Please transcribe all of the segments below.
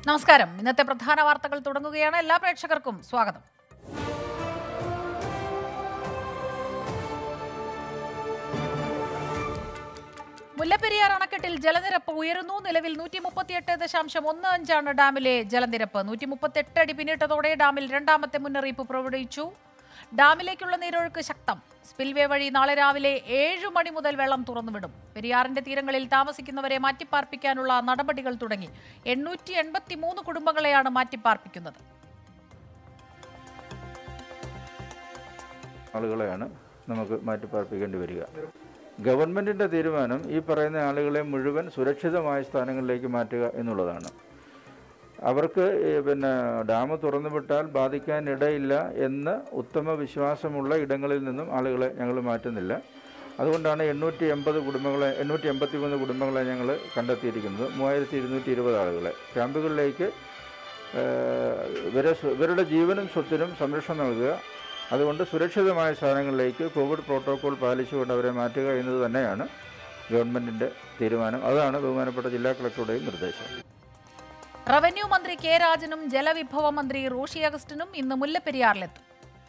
നമസ്കാരം ഇന്നത്തെ പ്രധാന വാർത്തകൾ തുടങ്ങുകയാണ് എല്ലാ പ്രേക്ഷകർക്കും സ്വാഗതം മുല്ലപ്പെരിയാർ അണക്കെട്ടിൽ ജലനിരപ്പ് ഉയരുന്നു നിലവിൽ നൂറ്റി മുപ്പത്തിയെട്ട് ദശാംശം ഒന്ന് അഞ്ചാണ് ഡാമിലെ ജലനിരപ്പ് നൂറ്റി മുപ്പത്തെട്ട് അടി പിന്നിട്ടതോടെ ഡാമിൽ രണ്ടാമത്തെ മുന്നറിയിപ്പ് പുറപ്പെടുവിച്ചു ഡാമിലേക്കുള്ള നീരൊഴുക്ക് ശക്തം സ്പിൽവേ വഴി നാളെ രാവിലെ ഏഴ് മണി മുതൽ വെള്ളം തുറന്നുവിടും പെരിയാറിന്റെ തീരങ്ങളിൽ താമസിക്കുന്നവരെ മാറ്റിപ്പാർപ്പിക്കാനുള്ള നടപടികൾ തുടങ്ങി എണ്ണൂറ്റി എൺപത്തി മൂന്ന് കുടുംബങ്ങളെയാണ് മാറ്റിപ്പാർപ്പിക്കുന്നത് ആളുകളെയാണ് നമുക്ക് മാറ്റിപ്പാർപ്പിക്കേണ്ടി വരിക ഗവൺമെൻറ്റിൻ്റെ തീരുമാനം ഈ പറയുന്ന ആളുകളെ മുഴുവൻ സുരക്ഷിതമായ സ്ഥാനങ്ങളിലേക്ക് മാറ്റുക എന്നുള്ളതാണ് അവർക്ക് ഈ പിന്നെ ഡാം തുറന്നുവിട്ടാൽ ബാധിക്കാനിടയില്ല എന്ന് ഉത്തമ വിശ്വാസമുള്ള ഇടങ്ങളിൽ നിന്നും ആളുകളെ ഞങ്ങൾ മാറ്റുന്നില്ല അതുകൊണ്ടാണ് എണ്ണൂറ്റി എൺപത് കുടുംബങ്ങളെ എണ്ണൂറ്റി എൺപത്തി മൂന്ന് കുടുംബങ്ങളെ ഞങ്ങൾ കണ്ടെത്തിയിരിക്കുന്നത് മൂവായിരത്തി ഇരുന്നൂറ്റി ഇരുപത് ആളുകളെ ക്യാമ്പുകളിലേക്ക് ഏഹ്, ഇവരെ സ്വ- ഇവരുടെ ജീവനും സ്വത്തിനും സംരക്ഷണം നൽകുക അതുകൊണ്ട് സുരക്ഷിതമായ സ്ഥാനങ്ങളിലേക്ക് കോവിഡ് പ്രോട്ടോകോൾ പാലിച്ചുകൊണ്ട് അവരെ മാറ്റുക എന്നത് തന്നെയാണ് ഗവൺമെൻറ്റിൻ്റെ തീരുമാനം അതാണ് ബഹുമാനപ്പെട്ട ജില്ലാ കളക്ടറുടെയും നിർദ്ദേശം റവന്യൂ മന്ത്രി കെ രാജനും ജലവിഭവ മന്ത്രി റോഷി അഗസ്റ്റിനും ഇന്ന് മുല്ലപ്പെരിയാറിലെത്തും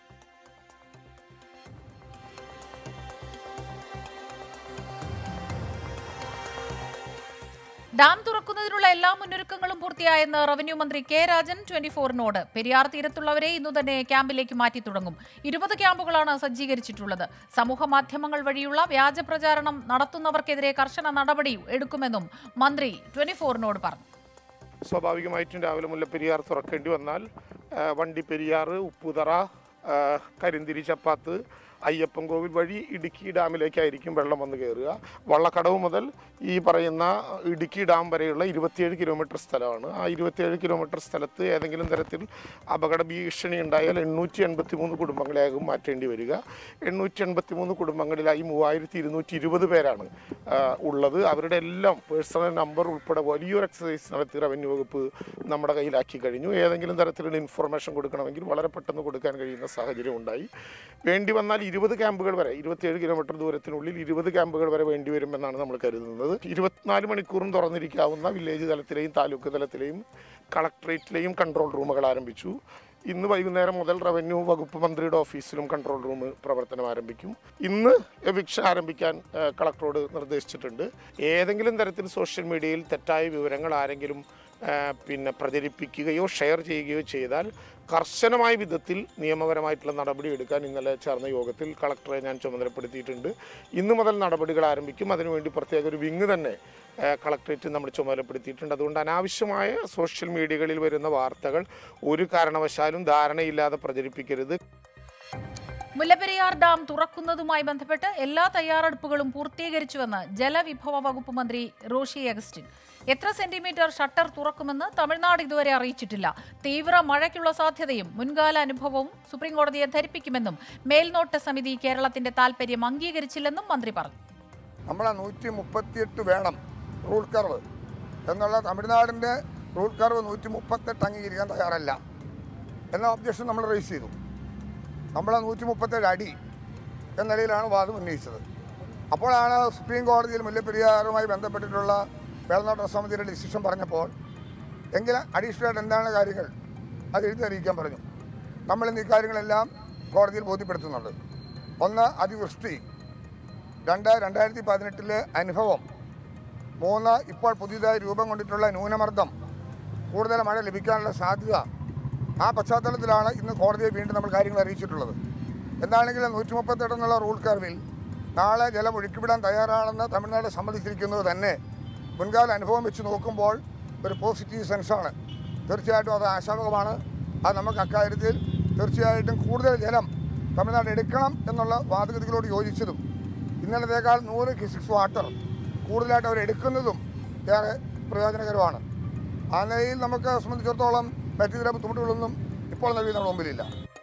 ഡാം തുറക്കുന്നതിനുള്ള എല്ലാ മുന്നൊരുക്കങ്ങളും പൂർത്തിയായെന്ന് റവന്യൂ മന്ത്രി കെ രാജൻ ട്വന്റി ഫോറിനോട് പെരിയാർ തീരത്തുള്ളവരെ ഇന്നു തന്നെ ക്യാമ്പിലേക്ക് മാറ്റി തുടങ്ങും ഇരുപത് ക്യാമ്പുകളാണ് സജ്ജീകരിച്ചിട്ടുള്ളത് സമൂഹ മാധ്യമങ്ങൾ വഴിയുള്ള വ്യാജ പ്രചാരണം നടത്തുന്നവർക്കെതിരെ കർശന നടപടി എടുക്കുമെന്നും മന്ത്രി ട്വന്റി ഫോറിനോട് പറഞ്ഞു സ്വാഭാവികമായിട്ടും രാവിലെ മുല്ലപ്പെരിയാർ തുറക്കേണ്ടി വന്നാൽ ആ, വണ്ടിപ്പെരിയാർ ഉപ്പുതറ ആ, കരിന്തിരി ചപ്പാത്ത് അയ്യപ്പൻ കോവിൽ വഴി ഇടുക്കി ഡാമിലേക്കായിരിക്കും വെള്ളം വന്ന് കയറുക വള്ളക്കടവ് മുതൽ ഈ പറയുന്ന ഇടുക്കി ഡാം വരെയുള്ള ഇരുപത്തിയേഴ് കിലോമീറ്റർ സ്ഥലമാണ് ആ ഇരുപത്തിയേഴ് കിലോമീറ്റർ സ്ഥലത്ത് ഏതെങ്കിലും തരത്തിൽ അപകട ഭീഷണി ഉണ്ടായാൽ എണ്ണൂറ്റി എൺപത്തി മൂന്ന് കുടുംബങ്ങളെയാകും മാറ്റേണ്ടി വരിക എണ്ണൂറ്റി എൺപത്തി മൂന്ന് കുടുംബങ്ങളിലായി മൂവായിരത്തി ഇരുന്നൂറ്റി ഇരുപത് പേരാണ് ആ, ഉള്ളത് അവരുടെ എല്ലാം പേഴ്സണൽ നമ്പർ ഉൾപ്പെടെ വലിയൊരു എക്സസൈസ് നടത്തി റവന്യൂ വകുപ്പ് നമ്മുടെ കയ്യിലാക്കി കഴിഞ്ഞു ഏതെങ്കിലും തരത്തിലുള്ള ഇൻഫർമേഷൻ കൊടുക്കണമെങ്കിൽ വളരെ പെട്ടെന്ന് കൊടുക്കാൻ കഴിയുന്ന സാഹചര്യം ഉണ്ടായി വേണ്ടി വന്നാൽ ഇരുപത് ക്യാമ്പുകൾ വരെ ഇരുപത്തിയേഴ് കിലോമീറ്റർ ദൂരത്തിനുള്ളിൽ ഇരുപത് ക്യാമ്പുകൾ വരെ വേണ്ടി വരുമെന്നാണ് നമ്മൾ കരുതുന്നത് ഇരുപത്തിനാല് മണിക്കൂറും തുറന്നിരിക്കാവുന്ന വില്ലേജ് തലത്തിലെയും താലൂക്ക് തലത്തിലെയും കളക്ടറേറ്റിലെയും കൺട്രോൾ റൂമുകൾ ആരംഭിച്ചു ഇന്ന് വൈകുന്നേരം മുതൽ റവന്യൂ വകുപ്പ് മന്ത്രിയുടെ ഓഫീസിലും കൺട്രോൾ റൂം പ്രവർത്തനം ആരംഭിക്കും ഇന്ന് എവിക്ഷൻ ആരംഭിക്കാൻ ആ, കളക്ടറോട് നിർദ്ദേശിച്ചിട്ടുണ്ട് ഏതെങ്കിലും തരത്തിൽ സോഷ്യൽ മീഡിയയിൽ തെറ്റായ വിവരങ്ങൾ ആരെങ്കിലും ആ, പിന്നെ പ്രചരിപ്പിക്കുകയോ ഷെയർ ചെയ്യുകയോ ചെയ്താൽ കർശനമായ വിധത്തിൽ നിയമപരമായിട്ടുള്ള നടപടി എടുക്കാൻ ഇന്നലെ ചേർന്ന യോഗത്തിൽ കളക്ടറെ ഞാൻ ചുമതലപ്പെടുത്തിയിട്ടുണ്ട് ഇന്ന് മുതൽ നടപടികൾ ആരംഭിക്കും അതിനുവേണ്ടി പ്രത്യേക ഒരു വിങ് തന്നെ ആ, കളക്ടറേറ്റ് നമ്മൾ ചുമതലപ്പെടുത്തിയിട്ടുണ്ട് അതുകൊണ്ട് അനാവശ്യമായ സോഷ്യൽ മീഡിയകളിൽ വരുന്ന വാർത്തകൾ ഒരു കാരണവശാലും ധാരണയില്ലാതെ പ്രചരിപ്പിക്കരുത് മുല്ലപ്പെരിയാർ ഡാം തുറക്കുന്നതുമായി ബന്ധപ്പെട്ട് എല്ലാ തയ്യാറെടുപ്പുകളും പൂർത്തീകരിച്ചുവെന്ന് ജലവിഭവ വകുപ്പ് മന്ത്രി റോഷി അഗസ്റ്റിൻ എത്ര സെന്റിമീറ്റർ ഷട്ടർ തുറക്കുമെന്ന് തമിഴ്നാട് ഇതുവരെ അറിയിച്ചിട്ടില്ല തീവ്ര മഴയ്ക്കുള്ള സാധ്യതയും മുൻകാല അനുഭവവും സുപ്രീംകോടതിയെ ധരിപ്പിക്കുമെന്നും മേൽനോട്ട സമിതി കേരളത്തിന്റെ താൽപര്യം അംഗീകരിച്ചില്ലെന്നും മന്ത്രി പറഞ്ഞു നമ്മളെ നൂറ്റി മുപ്പത്തിയെട്ട് വേണം റൂൾ കർവ് എന്നുള്ള തമിഴ്നാടിൻ്റെ റൂൾ കർവ് നൂറ്റി മുപ്പത്തെട്ട് അംഗീകരിക്കാൻ തയ്യാറല്ല എന്ന ഒബ്ജക്ഷൻ നമ്മൾ റേസ് ചെയ്തു നമ്മളെ നൂറ്റി മുപ്പത്തേഴ് അടി എന്ന നിലയിലാണ് വാദം ഉന്നയിച്ചത് അപ്പോഴാണ് സുപ്രീം കോടതിയിൽ മുല്ലപ്പെരിയാറുമായി ബന്ധപ്പെട്ടിട്ടുള്ള മേൽനോട്ട സമിതിയുടെ ഡിസിഷൻ പറഞ്ഞപ്പോൾ എങ്കിൽ അഡീഷണൽ ആയിട്ട് എന്താണ് കാര്യങ്ങൾ അത് എഴുതി അറിയിക്കാൻ പറഞ്ഞു നമ്മൾ ഇന്ന് ഈ കാര്യങ്ങളെല്ലാം കോടതിയിൽ ബോധ്യപ്പെടുത്തുന്നുണ്ട് ഒന്ന് അതിവൃഷ്ടി രണ്ട് രണ്ടായിരത്തി പതിനെട്ടിലെ അനുഭവം മൂന്ന് ഇപ്പോൾ പുതിയതായി രൂപം കൊണ്ടിട്ടുള്ള ന്യൂനമർദ്ദം കൂടുതൽ മഴ ലഭിക്കാനുള്ള സാധ്യത ആ പശ്ചാത്തലത്തിലാണ് ഇന്ന് കോടതിയെ വീണ്ടും നമ്മൾ കാര്യങ്ങൾ അറിയിച്ചിട്ടുള്ളത് എന്താണെങ്കിലും നൂറ്റി മുപ്പത്തെട്ട് എന്നുള്ള റൂൾ കർവിൽ നാളെ ജലം ഒഴുക്കിവിടാൻ തയ്യാറാണെന്ന് തമിഴ്നാട് സമ്മതിച്ചിരിക്കുന്നത് തന്നെ മുൻകാല അനുഭവം വെച്ച് നോക്കുമ്പോൾ ഒരു പോസിറ്റീവ് സെൻസാണ് തീർച്ചയായിട്ടും അത് ആശാവകമാണ് അത് നമുക്ക് അക്കാര്യത്തിൽ തീർച്ചയായിട്ടും കൂടുതൽ ജലം തമിഴ്നാട് എടുക്കണം എന്നുള്ള വാദഗതികളോട് യോജിച്ചതും ഇന്നലത്തേക്കാൾ നൂറ് ക്യൂസിക്സ് വാട്ടർ കൂടുതലായിട്ട് അവർ എടുക്കുന്നതും ഏറെ പ്രയോജനകരമാണ് ആ നിലയിൽ നമുക്ക് സംബന്ധിച്ചിടത്തോളം മറ്റു ചില ബുദ്ധിമുട്ടുകളൊന്നും ഇപ്പോൾ നിലവിൽ നമ്മുടെ മുമ്പിലില്ല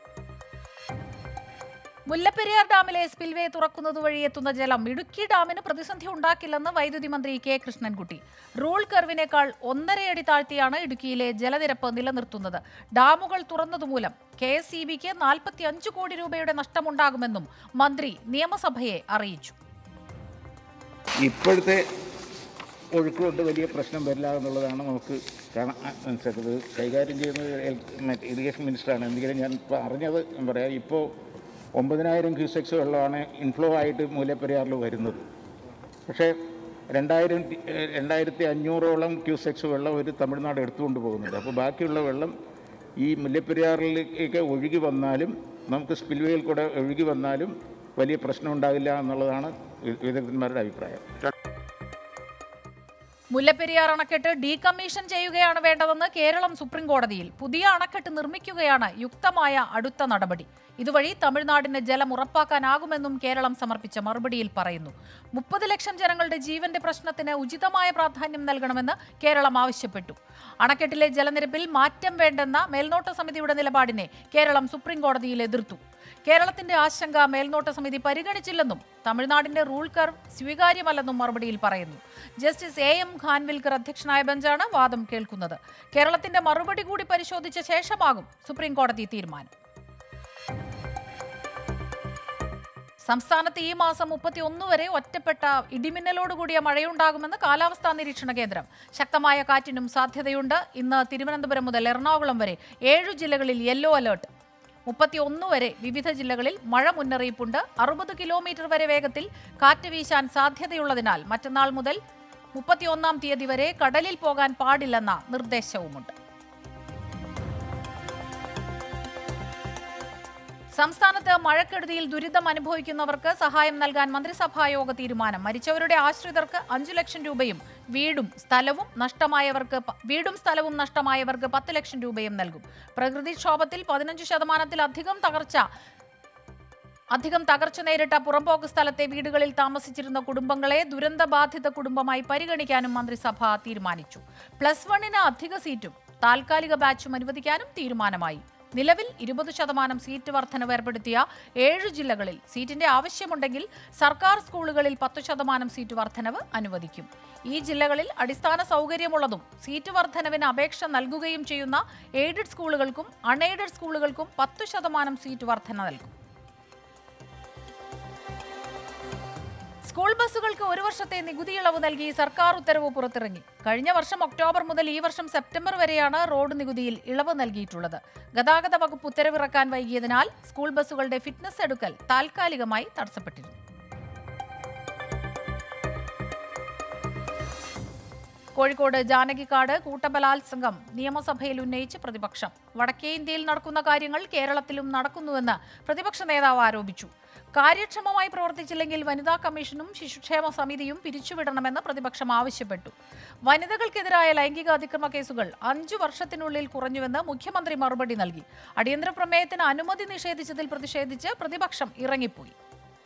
മുല്ലപ്പെരിയാർ ഡാമിലെ സ്പിൽവേ തുറക്കുന്നത് വഴി എത്തുന്ന ജലം ഇടുക്കി ഡാമിന് പ്രതിസന്ധി ഉണ്ടാക്കില്ലെന്ന് വൈദ്യുതി മന്ത്രി കെ കൃഷ്ണൻകുട്ടി റൂൾ കർവിനേക്കാൾ ഒന്നരയടി താഴ്ത്തിയാണ് ഇടുക്കിയിലെ ജലനിരപ്പ് നിലനിർത്തുന്നത് ഡാമുകൾ തുറന്നതുമൂലം കെ എസ് ഇ ബിക്ക് നാൽപ്പത്തി അഞ്ച് കോടി രൂപയുടെ ഒഴുക്കുകൊണ്ട് വലിയ പ്രശ്നം വരില്ല എന്നുള്ളതാണ് നമുക്ക് കാണാൻ മനസ്സിലാക്കുന്നത് കൈകാര്യം ചെയ്യുന്നത് എൽ- മറ്റേ ഇറിഗേഷൻ മിനിസ്റ്ററാണ് എന്തെങ്കിലും ഞാൻ ഇപ്പോൾ അറിഞ്ഞത് ഞാൻ പറയാം ഇപ്പോൾ ഒമ്പതിനായിരം ക്യൂസെക്സ് വെള്ളമാണ് ഇൻഫ്ലോ ആയിട്ട് മൂലപ്പെരിയാറിൽ വരുന്നത് പക്ഷേ രണ്ടായിരം ടി- ഏഹ് രണ്ടായിരത്തി അഞ്ഞൂറോളം ക്യൂസെക്സ് വെള്ളം ഒരു തമിഴ്നാട് എടുത്തുകൊണ്ട് പോകുന്നുണ്ട് അപ്പോൾ ബാക്കിയുള്ള വെള്ളം ഈ മുല്ലപ്പെരിയാറിലേക്ക് ഒഴുകി വന്നാലും നമുക്ക് സ്പിൽവേയിൽ കൂടെ ഒഴുകി വന്നാലും വലിയ പ്രശ്നം ഉണ്ടാകില്ല എന്നുള്ളതാണ് വി- വിദഗ്ധന്മാരുടെ അഭിപ്രായം മുല്ലപ്പെരിയാർ അണക്കെട്ട് ഡീകമ്മീഷൻ ചെയ്യുകയാണ് വേണ്ടതെന്ന് കേരളം സുപ്രീം കോടതിയിൽ പുതിയ അണക്കെട്ട് നിർമ്മിക്കുകയാണ് യുക്തമായ അടുത്ത നടപടി ഇതുവഴി തമിഴ്നാടിന് ജലം ഉറപ്പാക്കാനാകുമെന്നും കേരളം സമർപ്പിച്ച മറുപടിയിൽ പറയുന്നു മുപ്പത് ലക്ഷം ജനങ്ങളുടെ ജീവന്റെ പ്രശ്നത്തിന് ഉചിതമായ പ്രാധാന്യം നൽകണമെന്ന് കേരളം ആവശ്യപ്പെട്ടു അണക്കെട്ടിലെ ജലനിരപ്പിൽ മാറ്റം വേണ്ടെന്ന മേൽനോട്ട സമിതിയുടെ നിലപാടിനെ കേരളം സുപ്രീം കോടതിയിൽ എതിർത്തു കേരളത്തിന്റെ ആശങ്ക മേൽനോട്ട സമിതി പരിഗണിച്ചില്ലെന്നും തമിഴ്നാടിന്റെ റൂൾ കർവ് സ്വീകാര്യമല്ലെന്നും മറുപടിയിൽ പറയുന്നു ജസ്റ്റിസ് എ എം ഖാൻവിൽക്കർ അധ്യക്ഷനായ ബെഞ്ചാണ് വാദം കേൾക്കുന്നത് കേരളത്തിന്റെ മറുപടി കൂടി പരിശോധിച്ച ശേഷമാകും സുപ്രീം കോടതി തീരുമാനം സംസ്ഥാനത്ത് ഈ മാസം മുപ്പത്തി ഒന്ന് വരെ ഒറ്റപ്പെട്ട ഇടിമിന്നലോടുകൂടിയ മഴയുണ്ടാകുമെന്ന് കാലാവസ്ഥാ നിരീക്ഷണ കേന്ദ്രം ശക്തമായ കാറ്റിനും സാധ്യതയുണ്ട് ഇന്ന് തിരുവനന്തപുരം മുതൽ എറണാകുളം വരെ ഏഴു ജില്ലകളിൽ യെല്ലോ അലേർട്ട് മുപ്പത്തി ഒന്ന് വരെ വിവിധ ജില്ലകളിൽ മഴ മുന്നറിയിപ്പുണ്ട് അറുപത് കിലോമീറ്റർ വരെ വേഗത്തിൽ കാറ്റ് വീശാൻ സാധ്യതയുള്ളതിനാൽ മറ്റന്നാൾ മുതൽ മുപ്പത്തിയൊന്നാം തീയതി വരെ കടലിൽ പോകാൻ പാടില്ലെന്ന നിർദ്ദേശവുമുണ്ട് സംസ്ഥാനത്ത് മഴക്കെടുതിയിൽ ദുരിതം അനുഭവിക്കുന്നവർക്ക് സഹായം നൽകാൻ മന്ത്രിസഭാ യോഗ തീരുമാനം മരിച്ചവരുടെ ആശ്രിതർക്ക് അഞ്ചു ലക്ഷം രൂപയും വീടും സ്ഥലവും നഷ്ടമായവർക്ക് പ- വീടും സ്ഥലവും നഷ്ടമായവർക്ക് പത്ത് ലക്ഷം രൂപയും നൽകും പ്രകൃതിക്ഷോഭത്തിൽ പതിനഞ്ച് ശതമാനത്തിലധികം തകർച്ച അധികം തകർച്ച നേരിട്ട പുറമ്പോക്ക് സ്ഥലത്തെ വീടുകളിൽ താമസിച്ചിരുന്ന കുടുംബങ്ങളെ ദുരന്തബാധിത കുടുംബമായി പരിഗണിക്കാനും മന്ത്രിസഭ തീരുമാനിച്ചു പ്ലസ് വണ്ണിന് അധിക സീറ്റും താൽക്കാലിക ബാച്ചും അനുവദിക്കാനും തീരുമാനമായി നിലവിൽ ഇരുപത് ശതമാനം സീറ്റ് വർധനവ് ഏർപ്പെടുത്തിയ ഏഴ് ജില്ലകളിൽ സീറ്റിന്റെ ആവശ്യമുണ്ടെങ്കിൽ സർക്കാർ സ്കൂളുകളിൽ പത്ത് ശതമാനം സീറ്റ് വർധനവ് അനുവദിക്കും ഈ ജില്ലകളിൽ അടിസ്ഥാന സൗകര്യമുള്ളതും സീറ്റ് വർധനവിന് അപേക്ഷ നൽകുകയും ചെയ്യുന്ന എയ്ഡഡ് സ്കൂളുകൾക്കും അൺഎയ്ഡഡ് സ്കൂളുകൾക്കും പത്ത് ശതമാനം സീറ്റ് വർധന നൽകും സ്കൂൾ ബസ്സുകൾക്ക് ഒരു വർഷത്തെ നികുതി ഇളവ് നൽകി സർക്കാർ ഉത്തരവ് പുറത്തിറങ്ങി കഴിഞ്ഞ വർഷം ഒക്ടോബർ മുതൽ ഈ വർഷം സെപ്റ്റംബർ വരെയാണ് റോഡ് നികുതിയിൽ ഇളവ് നൽകിയിട്ടുള്ളത് ഗതാഗത വകുപ്പ് ഉത്തരവിറക്കാൻ വൈകിയതിനാൽ സ്കൂൾ ബസ്സുകളുടെ ഫിറ്റ്നസ് എടുക്കൽ താൽക്കാലികമായി തടസ്സപ്പെട്ടിരുന്നു കോഴിക്കോട് ജാനകിക്കാട് കൂട്ടബലാത്സംഗം നിയമസഭയിൽ ഉന്നയിച്ച് പ്രതിപക്ഷം വടക്കേ ഇന്ത്യയിൽ നടക്കുന്ന കാര്യങ്ങൾ കേരളത്തിലും നടക്കുന്നുവെന്ന് പ്രതിപക്ഷ നേതാവ് ആരോപിച്ചു കാര്യക്ഷമമായി പ്രവർത്തിച്ചില്ലെങ്കിൽ വനിതാ കമ്മീഷനും ശിശുക്ഷേമ സമിതിയും പിരിച്ചുവിടണമെന്ന് പ്രതിപക്ഷം ആവശ്യപ്പെട്ടു വനിതകൾക്കെതിരായ ലൈംഗിക അതിക്രമ കേസുകൾ അഞ്ചു വർഷത്തിനുള്ളിൽ കുറഞ്ഞുവെന്ന് മുഖ്യമന്ത്രി മറുപടി നൽകി അടിയന്തര പ്രമേയത്തിന് അനുമതി നിഷേധിച്ചതിൽ പ്രതിഷേധിച്ച് പ്രതിപക്ഷം ഇറങ്ങിപ്പോയി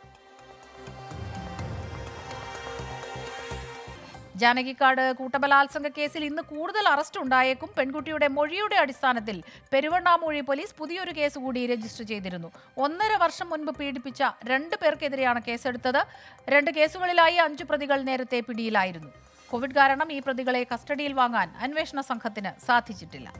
ജാനകിക്കാട് കൂട്ടബലാത്സംഗ കേസിൽ ഇന്ന് കൂടുതൽ അറസ്റ്റ് ഉണ്ടായേക്കും പെൺകുട്ടിയുടെ മൊഴിയുടെ അടിസ്ഥാനത്തിൽ പെരുവണ്ണാമൂഴി പോലീസ് പുതിയൊരു കേസ് കൂടി രജിസ്റ്റർ ചെയ്തിരുന്നു ഒന്നര വർഷം മുൻപ് പീഡിപ്പിച്ച രണ്ട് പേർക്കെതിരെയാണ് കേസെടുത്തത് രണ്ട് കേസുകളിലായി അഞ്ചു പ്രതികൾ നേരത്തെ പിടിയിലായിരുന്നു കോവിഡ് കാരണം ഈ പ്രതികളെ കസ്റ്റഡിയിൽ വാങ്ങാൻ അന്വേഷണ സംഘത്തിന് സാധിച്ചിട്ടില്ല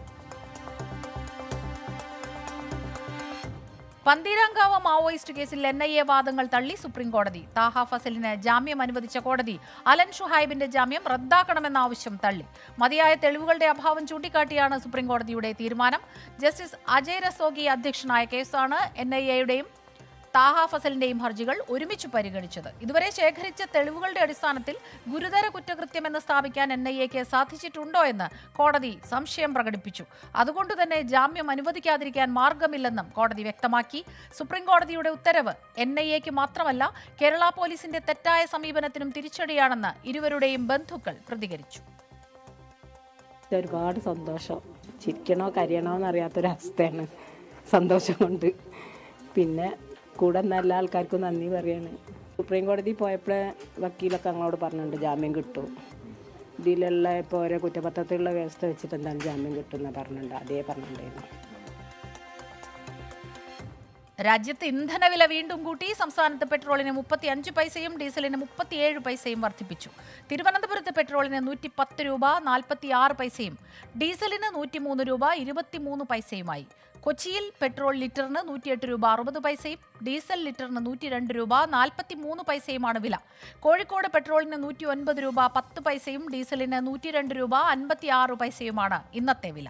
പന്തീരാങ്കാവ് മാവോയിസ്റ്റ് കേസിൽ എൻ ഐ എ വാദങ്ങൾ തള്ളി സുപ്രീം കോടതി താഹ ഫസലിന് ജാമ്യം അനുവദിച്ച കോടതി അലൻ ഷുഹൈബിന്റെ ജാമ്യം റദ്ദാക്കണമെന്ന ആവശ്യം തള്ളി മതിയായ തെളിവുകളുടെ അഭാവം ചൂണ്ടിക്കാട്ടിയാണ് സുപ്രീം കോടതിയുടെ തീരുമാനം ജസ്റ്റിസ് അജയ് രസോഗി അധ്യക്ഷനായ കേസാണ് എൻ ഐ എയുടെയും താഹ ഫസലിന്റെയും ഹർജികൾ ഒരുമിച്ച് പരിഗണിച്ചത് ഇതുവരെ ശേഖരിച്ച തെളിവുകളുടെ അടിസ്ഥാനത്തിൽ ഗുരുതര കുറ്റകൃത്യമെന്ന് സ്ഥാപിക്കാൻ എൻ ഐ എക്ക് സാധിച്ചിട്ടുണ്ടോ എന്ന് കോടതി സംശയം പ്രകടിപ്പിച്ചു അതുകൊണ്ട് തന്നെ ജാമ്യം അനുവദിക്കാതിരിക്കാൻ മാർഗമില്ലെന്നും കോടതി വ്യക്തമാക്കി സുപ്രീം കോടതിയുടെ ഉത്തരവ് എൻ ഐ എക്ക് മാത്രമല്ല കേരള പോലീസിന്റെ തെറ്റായ സമീപനത്തിനും തിരിച്ചടിയാണെന്ന് ഇരുവരുടെയും ബന്ധുക്കൾ പ്രതികരിച്ചു ഒരുപാട് സന്തോഷം ചിരിക്കണോ കരയണോ എന്നറിയാത്തൊരവസ്ഥയാണ് സന്തോഷം കൊണ്ട് പിന്നെ കൂടെ നിന്ന എല്ലാ ആൾക്കാർക്കും നന്ദി പറയാണ് സുപ്രീം കോടതി പോയപ്പോൾ വക്കീലൊക്കെ ഞങ്ങളോട് പറഞ്ഞിട്ടുണ്ട് ജാമ്യം കിട്ടും ഇതിലുള്ള ഇപ്പോൾ ഓരോ കുറ്റപത്രത്തിലുള്ള വ്യവസ്ഥ വെച്ചിട്ട് എന്താണ് ജാമ്യം കിട്ടുമെന്ന് പറഞ്ഞിട്ടുണ്ട് അതേ പറഞ്ഞിട്ടുണ്ടായിരുന്നു രാജ്യത്ത് ഇന്ധനവില വീണ്ടും കൂട്ടി സംസ്ഥാനത്ത് പെട്രോളിന് മുപ്പത്തി അഞ്ച് പൈസയും ഡീസലിന് മുപ്പത്തിയേഴ് പൈസയും വർദ്ധിപ്പിച്ചു തിരുവനന്തപുരത്ത് പെട്രോളിന് നൂറ്റി പത്ത് രൂപ നാൽപ്പത്തി ആറ് പൈസയും ഡീസലിന് നൂറ്റിമൂന്ന് രൂപ ഇരുപത്തിമൂന്ന് പൈസയുമായി കൊച്ചിയിൽ പെട്രോൾ ലിറ്ററിന് നൂറ്റിയെട്ട് രൂപ അറുപത് പൈസയും ഡീസൽ ലിറ്ററിന് നൂറ്റി രണ്ട് രൂപ നാൽപ്പത്തി മൂന്ന് പൈസയുമാണ് വില കോഴിക്കോട് പെട്രോളിന് നൂറ്റി ഒൻപത് രൂപ പത്ത് പൈസയും ഡീസലിന് നൂറ്റി രണ്ട് രൂപ അൻപത്തി ആറ് പൈസയുമാണ് ഇന്നത്തെ വില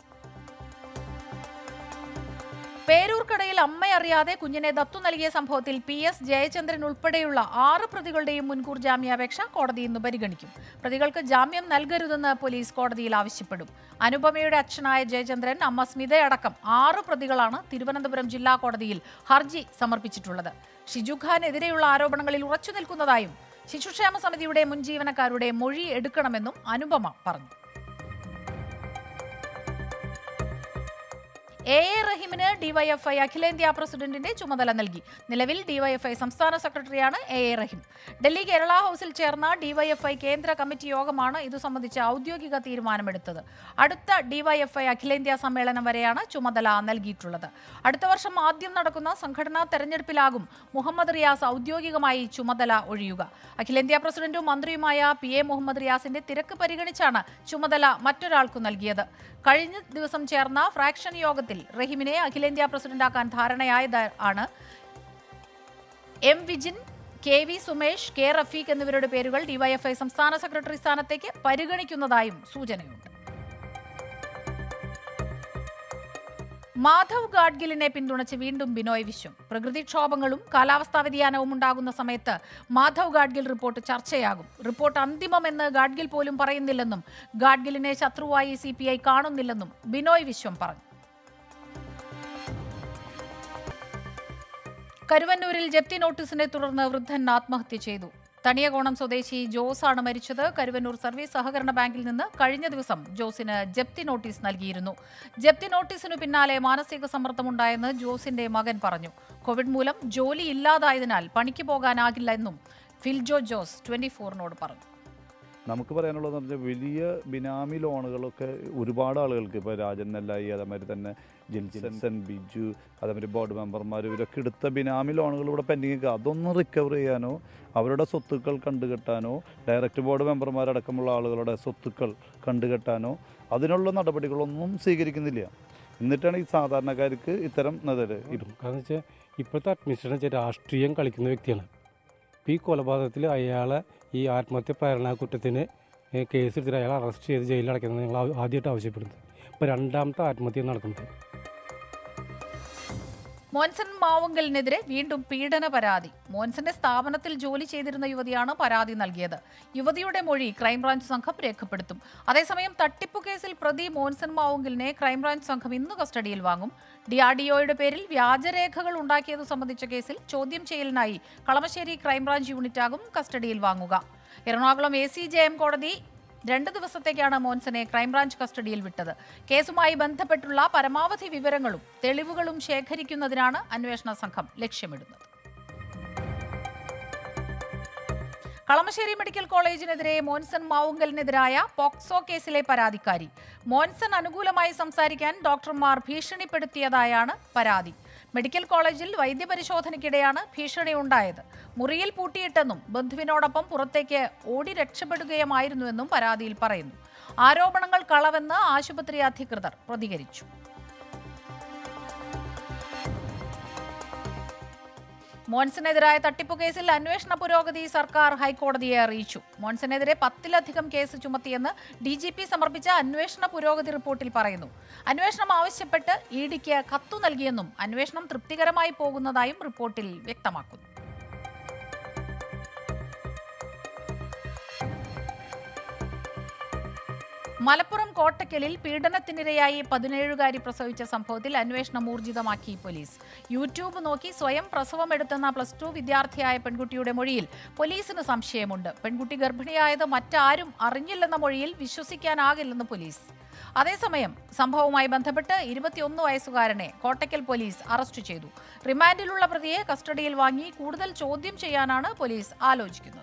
പേരൂർക്കടയിൽ അമ്മയറിയാതെ കുഞ്ഞിനെ ദത്തു നൽകിയ സംഭവത്തിൽ പി എസ് ജയചന്ദ്രൻ ഉൾപ്പെടെയുള്ള ആറ് പ്രതികളുടെയും മുൻകൂർ ജാമ്യാപേക്ഷ കോടതി ഇന്ന് പരിഗണിക്കും പ്രതികൾക്ക് ജാമ്യം നൽകരുതെന്ന് പോലീസ് കോടതിയിൽ ആവശ്യപ്പെടും അനുപമയുടെ അച്ഛനായ ജയചന്ദ്രൻ അമ്മ സ്മിതയടക്കം ആറ് പ്രതികളാണ് തിരുവനന്തപുരം ജില്ലാ കോടതിയിൽ ഹർജി സമർപ്പിച്ചിട്ടുള്ളത് ഷിജു ഖാനെതിരെയുള്ള ആരോപണങ്ങളിൽ ഉറച്ചു നിൽക്കുന്നതായും ശിശുക്ഷേമ സമിതിയുടെ മുൻ ജീവനക്കാരുടെ മൊഴി എടുക്കണമെന്നും അനുപമ പറഞ്ഞു എ എ റഹീമിന് ഡിവൈഎഫ്ഐ അഖിലേന്ത്യാ പ്രസിഡന്റിന്റെ ചുമതല നൽകി നിലവിൽ ഡിവൈഎഫ്ഐ സംസ്ഥാന സെക്രട്ടറിയാണ് എ എ റഹീം ഡൽഹി കേരള ഹൌസിൽ ചേർന്ന ഡിവൈഎഫ്ഐ കേന്ദ്ര കമ്മിറ്റി യോഗമാണ് ഇതു സംബന്ധിച്ച ഔദ്യോഗിക തീരുമാനമെടുത്തത് അടുത്ത ഡിവൈഎഫ്ഐ അഖിലേന്ത്യാ സമ്മേളനം വരെയാണ് ചുമതല നൽകിയിട്ടുള്ളത് അടുത്ത വർഷം ആദ്യം നടക്കുന്ന സംഘടനാ തെരഞ്ഞെടുപ്പിലാകും മുഹമ്മദ് റിയാസ് ഔദ്യോഗികമായി ചുമതല ഒഴിയുക അഖിലേന്ത്യാ പ്രസിഡന്റും മന്ത്രിയുമായ പി എ മുഹമ്മദ് റിയാസിന്റെ തിരക്ക് പരിഗണിച്ചാണ് ചുമതല മറ്റൊരാൾക്കു നൽകിയത് കഴിഞ്ഞ ദിവസം ചേർന്ന ഫ്രാക്ഷൻ യോഗത്തിൽ റഹീമിനെ അഖിലേന്ത്യാ പ്രസിഡന്റാക്കാൻ ധാരണയായത് ആണ് M Vijin K V Sumesh K Rafeeq എന്നിവരുടെ പേരുകൾ ഡിവൈഎഫ്ഐ സംസ്ഥാന സെക്രട്ടറി സ്ഥാനത്തേക്ക് പരിഗണിക്കുന്നതായും സൂചനയുണ്ട് മാധവ് ഗാഡ്ഗിലിനെ പിന്തുണച്ച് വീണ്ടും ബിനോയ് വിശ്വം പ്രകൃതിക്ഷോഭങ്ങളും കാലാവസ്ഥാ വ്യതിയാനവും ഉണ്ടാകുന്ന സമയത്ത് മാധവ് ഗാഡ്ഗിൽ റിപ്പോർട്ട് ചർച്ചയാകും റിപ്പോർട്ട് അന്തിമമെന്ന് ഗാഡ്ഗിൽ പോലും പറയുന്നില്ലെന്നും ഗാഡ്ഗിലിനെ ശത്രുവായി സി പി ഐ കാണുന്നില്ലെന്നും ബിനോയ് വിശ്വം പറഞ്ഞു കരുവന്നൂരിൽ ജപ്തി നോട്ടീസിനെ തുടർന്ന് വൃദ്ധൻ ആത്മഹത്യ ചെയ്തു തണിയകോണം സ്വദേശി ജോസ് ആണ് മരിച്ചത് കരുവന്നൂർ സർവീസ് സഹകരണ ബാങ്കിൽ നിന്ന് കഴിഞ്ഞ ദിവസം ജോസിന് ജപ്തി നോട്ടീസ് നൽകിയിരുന്നു ജപ്തി നോട്ടീസിനു പിന്നാലെ മാനസിക സമ്മർദ്ദമുണ്ടായെന്ന് ജോസിന്റെ മകൻ പറഞ്ഞു കോവിഡ് മൂലം ജോലി ഇല്ലാതായതിനാൽ പണിക്ക് പോകാനാകില്ല എന്നും ഫിൽജോ ജോസ് ട്വന്റി ഫോറിനോട് പറഞ്ഞു നമുക്ക് പറയാനുള്ളതെന്ന് പറഞ്ഞാൽ വലിയ ബിനാമി ലോണുകളൊക്കെ ഒരുപാട് ആളുകൾക്ക് ഇപ്പോൾ രാജൻ നെല്ലായി അതേമാതിരി തന്നെ ജിൽസൻ ബിജു അതേമാതിരി ബോർഡ് മെമ്പർമാർ ഇവരൊക്കെ എടുത്ത ബിനാമി ലോണുകൾ ഇവിടെ പെൻഡിങ് നിൽക്കുക അതൊന്നും റിക്കവർ ചെയ്യാനോ അവരുടെ സ്വത്തുക്കൾ കണ്ടുകെട്ടാനോ ഡയറക്റ്റ് ബോർഡ് മെമ്പർമാരടക്കമുള്ള ആളുകളുടെ സ്വത്തുക്കൾ കണ്ടുകെട്ടാനോ അതിനുള്ള നടപടികളൊന്നും സ്വീകരിക്കുന്നില്ല എന്നിട്ടാണ് ഈ സാധാരണക്കാർക്ക് ഇത്തരം നദര് കാരണം വെച്ചാൽ ഇപ്പോഴത്തെ അഡ്മിനിസ്ട്രേഷൻ വെച്ചാൽ രാഷ്ട്രീയം കളിക്കുന്ന വ്യക്തിയാണ് ഇപ്പോൾ ഈ കൊലപാതകത്തിൽ അയാളെ ഈ ആത്മഹത്യ പ്രേരണ കുറ്റത്തിന് ഏഹ് കേസ് എടുത്തിട്ട് അയാളെ അറസ്റ്റ് ചെയ്ത് ജയിലിൽ അടയ്ക്കുന്നത് ഞങ്ങൾ ആ- ആദ്യമായിട്ട് ആവശ്യപ്പെടുന്നത് ഇപ്പോൾ രണ്ടാമത്തെ ആത്മഹത്യ നടക്കുന്നത് മോൻസൺ മാവുങ്കലിനെതിരെ വീണ്ടും പീഡന പരാതി മോൻസന്റെ സ്ഥാപനത്തിൽ ജോലി ചെയ്തിരുന്ന യുവതിയാണ് പരാതി നൽകിയത് യുവതിയുടെ മൊഴി ക്രൈംബ്രാഞ്ച് സംഘം രേഖപ്പെടുത്തും അതേസമയം തട്ടിപ്പു കേസിൽ പ്രതി മോൻസൺ മാവുങ്കലിനെ ക്രൈംബ്രാഞ്ച് സംഘം ഇന്ന് കസ്റ്റഡിയിൽ വാങ്ങും ഡിആർഡിഒയുടെ പേരിൽ വ്യാജരേഖകൾ ഉണ്ടാക്കിയത് സംബന്ധിച്ച കേസിൽ ചോദ്യം ചെയ്യലിനായി കളമശ്ശേരി ക്രൈംബ്രാഞ്ച് യൂണിറ്റാകും കസ്റ്റഡിയിൽ വാങ്ങുക Ernakulam A C J M കോടതി രണ്ട് ദിവസത്തേക്കാണ് മോൻസനെ ക്രൈംബ്രാഞ്ച് കസ്റ്റഡിയിൽ വിട്ടത് കേസുമായി ബന്ധപ്പെട്ടുള്ള പരമാവധി വിവരങ്ങളും തെളിവുകളും ശേഖരിക്കുന്നതിനാണ് അന്വേഷണ സംഘം ലക്ഷ്യമിടുന്നത് കളമശ്ശേരി മെഡിക്കൽ കോളേജിനെതിരെ മോൻസൺ മാവുങ്കലിനെതിരായ പോക്സോ കേസിലെ പരാതിക്കാരി മോൻസൺ അനുകൂലമായി സംസാരിക്കാൻ ഡോക്ടർമാർ ഭീഷണിപ്പെടുത്തിയതായാണ് പരാതി മെഡിക്കൽ കോളേജിൽ വൈദ്യപരിശോധനയ്ക്കിടെയാണ് ഭീഷണി ഉണ്ടായത് മുറിയിൽ പൂട്ടിയിട്ടെന്നും ബന്ധുവിനോടൊപ്പം പുറത്തേക്ക് ഓടി രക്ഷപ്പെടുകയുമായിരുന്നുവെന്നും പരാതിയിൽ പറയുന്നു ആരോപണങ്ങൾ കളവെന്ന് ആശുപത്രി അധികൃതർ പ്രതികരിച്ചു മോൻസനെതിരായ തട്ടിപ്പു കേസിൽ അന്വേഷണ പുരോഗതി സർക്കാർ ഹൈക്കോടതിയെ അറിയിച്ചു മോൻസനെതിരെ പത്തിലധികം കേസ് ചുമത്തിയെന്ന് ഡി ജി പി സമർപ്പിച്ച അന്വേഷണ പുരോഗതി റിപ്പോർട്ടിൽ പറയുന്നു അന്വേഷണം ആവശ്യപ്പെട്ട് ഇ ഡിക്ക് കത്തു നൽകിയെന്നും അന്വേഷണം തൃപ്തികരമായി പോകുന്നതായും റിപ്പോർട്ടിൽ വ്യക്തമാക്കുന്നു മലപ്പുറം കോട്ടക്കലിൽ പീഡനത്തിനിരയായി പതിനേഴുകാരി പ്രസവിച്ച സംഭവത്തിൽ അന്വേഷണം ഊർജിതമാക്കി പോലീസ് യൂട്യൂബ് നോക്കി സ്വയം പ്രസവമെടുത്തെന്ന പ്ലസ് ടു വിദ്യാർത്ഥിയായ പെൺകുട്ടിയുടെ മൊഴിയിൽ പോലീസിന് സംശയമുണ്ട് പെൺകുട്ടി ഗർഭിണിയായത് മറ്റാരും അറിഞ്ഞില്ലെന്ന മൊഴിയിൽ വിശ്വസിക്കാനാകില്ലെന്ന് പോലീസ് അതേസമയം സംഭവവുമായി ബന്ധപ്പെട്ട് ഇരുപത്തിയൊന്ന് വയസ്സുകാരനെ കോട്ടക്കൽ പോലീസ് അറസ്റ്റ് ചെയ്തു റിമാൻഡിലുള്ള പ്രതിയെ കസ്റ്റഡിയിൽ വാങ്ങി കൂടുതൽ ചോദ്യം ചെയ്യാനാണ് പോലീസ് ആലോചിക്കുന്നത്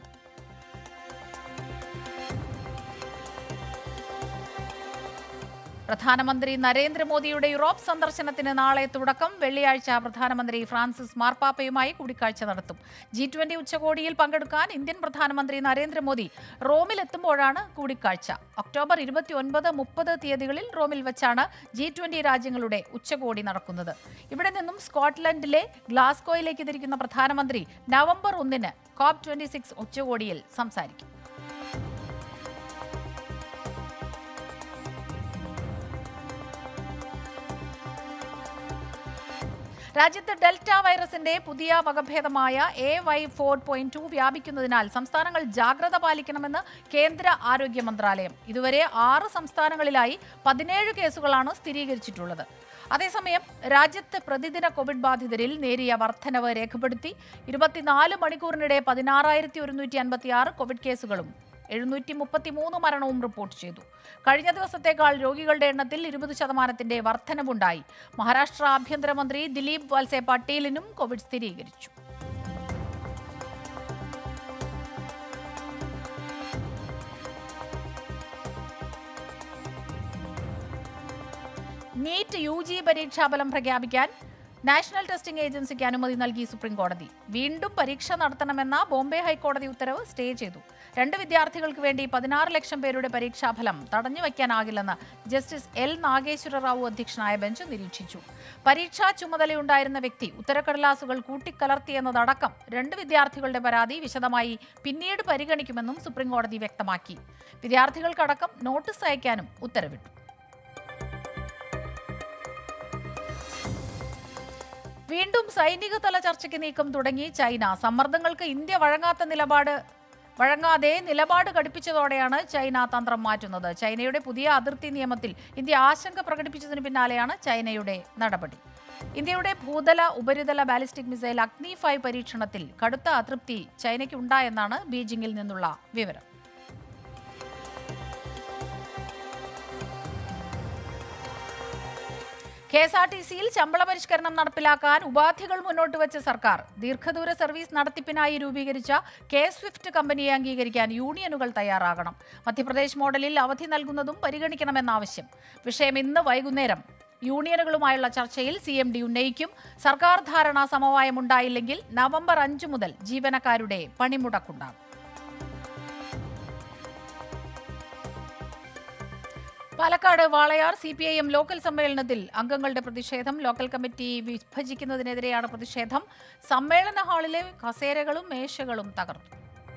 പ്രധാനമന്ത്രി നരേന്ദ്രമോദിയുടെ യൂറോപ്പ് സന്ദർശനത്തിന് നാളെ തുടക്കം വെള്ളിയാഴ്ച പ്രധാനമന്ത്രി ഫ്രാൻസിസ് മാർപ്പാപ്പയുമായി കൂടിക്കാഴ്ച നടത്തും ജി ട്വന്റി ഉച്ചകോടിയിൽ പങ്കെടുക്കാൻ ഇന്ത്യൻ പ്രധാനമന്ത്രി നരേന്ദ്രമോദി റോമിലെത്തുമ്പോഴാണ് കൂടിക്കാഴ്ച ഒക്ടോബർ ഇരുപത്തി ഒൻപത് മുപ്പത് തീയതികളിൽ റോമിൽ വെച്ചാണ് ജി ട്വന്റി രാജ്യങ്ങളുടെ ഉച്ചകോടി നടക്കുന്നത് ഇവിടെ നിന്നും സ്കോട്ട്ലൻഡിലെ ഗ്ലാസ്ഗോയിലേക്ക് തിരിക്കുന്ന പ്രധാനമന്ത്രി നവംബർ ഒന്നിന് കോപ്പ് ട്വന്റി സിക്സ് ഉച്ചകോടിയിൽ സംസാരിക്കും രാജ്യത്ത് ഡെൽറ്റ വൈറസിന്റെ പുതിയ വകഭേദമായ A Y four point two വ്യാപിക്കുന്നതിനാൽ സംസ്ഥാനങ്ങൾ ജാഗ്രത പാലിക്കണമെന്ന് കേന്ദ്ര ആരോഗ്യ മന്ത്രാലയം ഇതുവരെ ആറ് സംസ്ഥാനങ്ങളിലായി പതിനേഴ് കേസുകളാണ് സ്ഥിരീകരിച്ചിട്ടുള്ളത് അതേസമയം രാജ്യത്ത് പ്രതിദിന കോവിഡ് ബാധിതരിൽ നേരിയ വർധനവ് രേഖപ്പെടുത്തി ഇരുപത്തിനാല് മണിക്കൂറിനിടെ പതിനാറായിരത്തി ഒരുന്നൂറ്റി അൻപത്തി ആറ് കോവിഡ് കേസുകളും എഴുന്നൂറ്റി മുപ്പത്തി മൂന്ന് മരണവും റിപ്പോർട്ട് ചെയ്തു കഴിഞ്ഞ ദിവസത്തേക്കാൾ രോഗികളുടെ എണ്ണത്തിൽ ഇരുപത് ശതമാനത്തിന്റെ വർധനവുണ്ടായി മഹാരാഷ്ട്ര ആഭ്യന്തരമന്ത്രി ദിലീപ് വാൽസെ പട്ടേലിനും കോവിഡ് സ്ഥിരീകരിച്ചു നീറ്റ് യു ജി പരീക്ഷാഫലം പ്രഖ്യാപിക്കാൻ നാഷണൽ ടെസ്റ്റിംഗ് ഏജൻസിക്ക് അനുമതി നൽകി സുപ്രീം കോടതി വീണ്ടും പരീക്ഷ നടത്തണമെന്ന ബോംബെ ഹൈക്കോടതി ഉത്തരവ് സ്റ്റേ ചെയ്തു രണ്ട് വിദ്യാർത്ഥികൾക്ക് വേണ്ടി പതിനാറ് ലക്ഷം പേരുടെ പരീക്ഷാഫലം തടഞ്ഞു വയ്ക്കാനാകില്ലെന്ന് ജസ്റ്റിസ് എൽ നാഗേശ്വര റാവു അധ്യക്ഷനായ ബെഞ്ച് നിരീക്ഷിച്ചു പരീക്ഷാ ചുമതലയുണ്ടായിരുന്ന വ്യക്തി ഉത്തരക്കടലാസുകൾ കൂട്ടിക്കലർത്തിയെന്നതടക്കം രണ്ട് വിദ്യാർത്ഥികളുടെ പരാതി വിശദമായി പിന്നീട് പരിഗണിക്കുമെന്നും സുപ്രീം കോടതി വ്യക്തമാക്കി വിദ്യാർത്ഥികൾക്കടക്കം നോട്ടീസ് അയക്കാനും ഉത്തരവിട്ടു വീണ്ടും സൈനിക തല ചർച്ചയ്ക്ക് നീക്കം തുടങ്ങി ചൈന സമ്മർദ്ദങ്ങൾക്ക് ഇന്ത്യ വഴങ്ങാത്ത നിലപാട് വഴങ്ങാതെ നിലപാട് ഘടിപ്പിച്ചതോടെയാണ് ചൈന തന്ത്രം മാറ്റുന്നത് ചൈനയുടെ പുതിയ അതിർത്തി നിയമത്തിൽ ഇന്ത്യ ആശങ്ക പ്രകടിപ്പിച്ചതിന് പിന്നാലെയാണ് ചൈനയുടെ നടപടി ഇന്ത്യയുടെ ഭൂതല ഉപരിതല ബാലിസ്റ്റിക് മിസൈൽ അഗ്നി ഫൈവ് പരീക്ഷണത്തിൽ കടുത്ത അതൃപ്തി ചൈനയ്ക്കുണ്ടായെന്നാണ് ബീജിംഗിൽ നിന്നുള്ള വിവരം കെ എസ് ആർ ടി സിയിൽ ശമ്പള പരിഷ്കരണം നടപ്പിലാക്കാൻ ഉപാധികൾ മുന്നോട്ട് വെച്ച സർക്കാർ ദീർഘദൂര സർവീസ് നടത്തിപ്പിനായി രൂപീകരിച്ച കെ സ്വിഫ്റ്റ് കമ്പനിയെ അംഗീകരിക്കാൻ യൂണിയനുകൾ തയ്യാറാകണം മധ്യപ്രദേശ് മോഡലിൽ അവധി നൽകുന്നതും പരിഗണിക്കണമെന്ന ആവശ്യം വിഷയം ഇന്ന് വൈകുന്നേരം യൂണിയനുകളുമായുള്ള ചർച്ചയിൽ സി എം ഡി ഉന്നയിക്കും സർക്കാർ ധാരണ സമവായമുണ്ടായില്ലെങ്കിൽ നവംബർ അഞ്ച് മുതൽ ജീവനക്കാരുടെ പണിമുടക്കുണ്ടാകും Palakkad Walayar C P I M local സമ്മേളനത്തിൽ അംഗങ്ങളുടെ പ്രതിഷേധം ലോക്കൽ കമ്മിറ്റി വിഭജിക്കുന്നതിനെതിരെയാണ് പ്രതിഷേധം സമ്മേളന ഹാളിലെ കസേരകളും മേശകളും തകർന്നു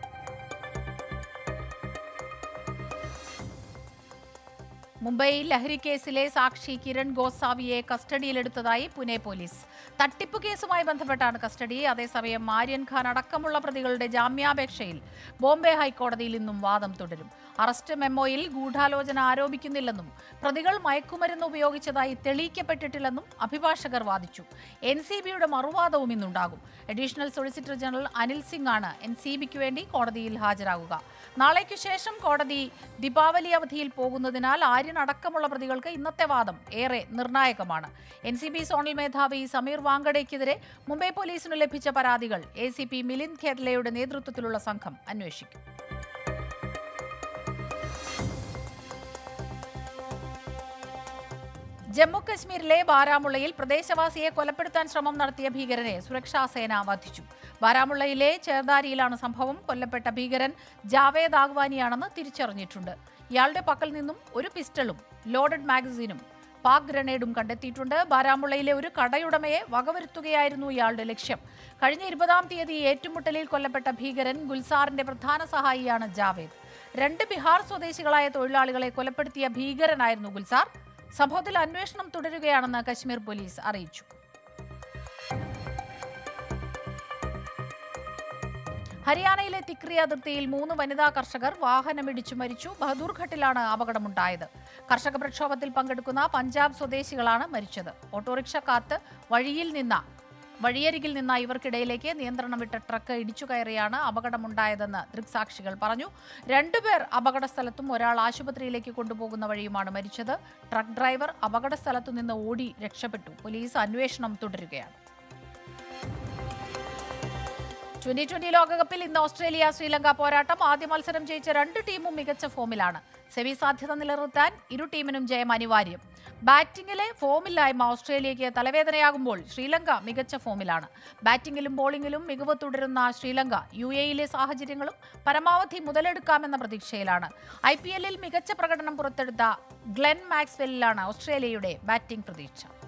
മുംബൈ ലഹരി കേസിലെ സാക്ഷി കിരൺ ഗോസാവിയെ കസ്റ്റഡിയിലെടുത്തതായി പുനെ പോലീസ് തട്ടിപ്പ് കേസുമായി ബന്ധപ്പെട്ടാണ് കസ്റ്റഡി അതേസമയം ആര്യൻ ഖാൻ അടക്കമുള്ള പ്രതികളുടെ ജാമ്യാപേക്ഷയിൽ ബോംബെ ഹൈക്കോടതിയിൽ ഇന്നും വാദം തുടരും അറസ്റ്റ് മെമ്മോയിൽ ഗൂഢാലോചന ആരോപിക്കുന്നില്ലെന്നും പ്രതികൾ മയക്കുമരുന്ന് ഉപയോഗിച്ചതായി തെളിയിക്കപ്പെട്ടിട്ടില്ലെന്നും അഭിഭാഷകർ വാദിച്ചു എൻ സി ബിയുടെ മറുവാദവും ഇന്നുണ്ടാകും additional solicitor general Anil Singh ആണ് എൻ സി ബിക്ക് വേണ്ടി കോടതിയിൽ ഹാജരാകുക നാളേക്കു ശേഷം കോടതി ദീപാവലി അവധിയിൽ പോകുന്നതിനാൽ ആര്യൻ അടക്കമുള്ള പ്രതികൾക്ക് ഇന്നത്തെ വാദം ഏറെ നിർണായകമാണ് എൻ സി ബി സോണൽ മേധാവി സമീർ വാങ്കഡയ്ക്കെതിരെ മുംബൈ പോലീസിന് ലഭിച്ച പരാതികൾ എ സി പി മിലിന്ദ് ഖേർലയുടെ നേതൃത്വത്തിലുള്ള സംഘം അന്വേഷിക്കും ജമ്മു കശ്മീരിലെ ബാരാമുള്ളയിൽ പ്രദേശവാസിയെ കൊലപ്പെടുത്താൻ ശ്രമം നടത്തിയ ഭീകരനെ സുരക്ഷാ സേന വധിച്ചു ബാരാമുള്ളയിലെ ചേർദാരിയിലാണ് സംഭവം കൊല്ലപ്പെട്ട ഭീകരൻ ജാവേദ് ആഗ്വാനിയാണെന്ന് തിരിച്ചറിഞ്ഞിട്ടുണ്ട് ഇയാളുടെ പക്കൽ നിന്നും ഒരു പിസ്റ്റളും ലോഡഡ് മാഗസീനും പാക് ഗ്രനേഡും കണ്ടെത്തിയിട്ടുണ്ട് ബാരാമുള്ളയിലെ ഒരു കടയുടമയെ വകവരുത്തുകയായിരുന്നു ഇയാളുടെ ലക്ഷ്യം കഴിഞ്ഞ ഇരുപതാം തീയതി ഏറ്റുമുട്ടലിൽ കൊല്ലപ്പെട്ട ഭീകരൻ ഗുൽസാറിന്റെ പ്രധാന സഹായിയാണ് ജാവേദ് രണ്ട് ബിഹാർ സ്വദേശികളായ തൊഴിലാളികളെ കൊലപ്പെടുത്തിയ ഭീകരനായിരുന്നു ഗുൽസാർ സംഭവത്തിൽ അന്വേഷണം തുടരുകയാണെന്ന് കശ്മീർ പോലീസ് അറിയിച്ചു ഹരിയാനയിലെ തിക്രി അതിർത്തിയിൽ മൂന്ന് വനിതാ കർഷകർ വാഹനമിടിച്ചു മരിച്ചു ബഹദൂർഘട്ടിലാണ് അപകടമുണ്ടായത് കർഷക പ്രക്ഷോഭത്തിൽ പങ്കെടുക്കുന്ന പഞ്ചാബ് സ്വദേശികളാണ് മരിച്ചത് ഓട്ടോറിക്ഷ കാത്ത് വഴിയിൽ നിന്ന വഴിയരികിൽ നിന്ന ഇവർക്കിടയിലേക്ക് നിയന്ത്രണം വിട്ട ട്രക്ക് ഇടിച്ചു കയറിയാണ് അപകടമുണ്ടായതെന്ന് ദൃക്സാക്ഷികൾ പറഞ്ഞു രണ്ടുപേർ അപകട സ്ഥലത്തും ഒരാൾ ആശുപത്രിയിലേക്ക് കൊണ്ടുപോകുന്ന വഴിയുമാണ് മരിച്ചത് ട്രക്ക് ഡ്രൈവർ അപകട സ്ഥലത്തു നിന്ന് ഓടി രക്ഷപ്പെട്ടു പോലീസ് അന്വേഷണം തുടരുകയാണ് ട്വന്റി ട്വന്റി ലോകകപ്പിൽ ഇന്ന് ഓസ്ട്രേലിയ ശ്രീലങ്ക പോരാട്ടം ആദ്യ മത്സരം ജയിച്ച രണ്ട് ടീമും മികച്ച ഫോമിലാണ് സെമി സാധ്യത നിലനിർത്താൻ ഇരു ടീമിനും ജയം അനിവാര്യം ബാറ്റിംഗിലെ ഫോമില്ലായ്മ ഓസ്ട്രേലിയയ്ക്ക് തലവേദനയാകുമ്പോൾ ശ്രീലങ്ക മികച്ച ഫോമിലാണ് ബാറ്റിംഗിലും ബോളിംഗിലും മികവ് തുടരുന്ന ശ്രീലങ്ക യു എയിലെ സാഹചര്യങ്ങളും പരമാവധി മുതലെടുക്കാമെന്ന പ്രതീക്ഷയിലാണ് ഐ പി എല്ലിൽ മികച്ച പ്രകടനം പുറത്തെടുത്ത ഗ്ലെൻ മാക്സ്വെല്ലിലാണ് ഓസ്ട്രേലിയയുടെ ബാറ്റിംഗ് പ്രതീക്ഷ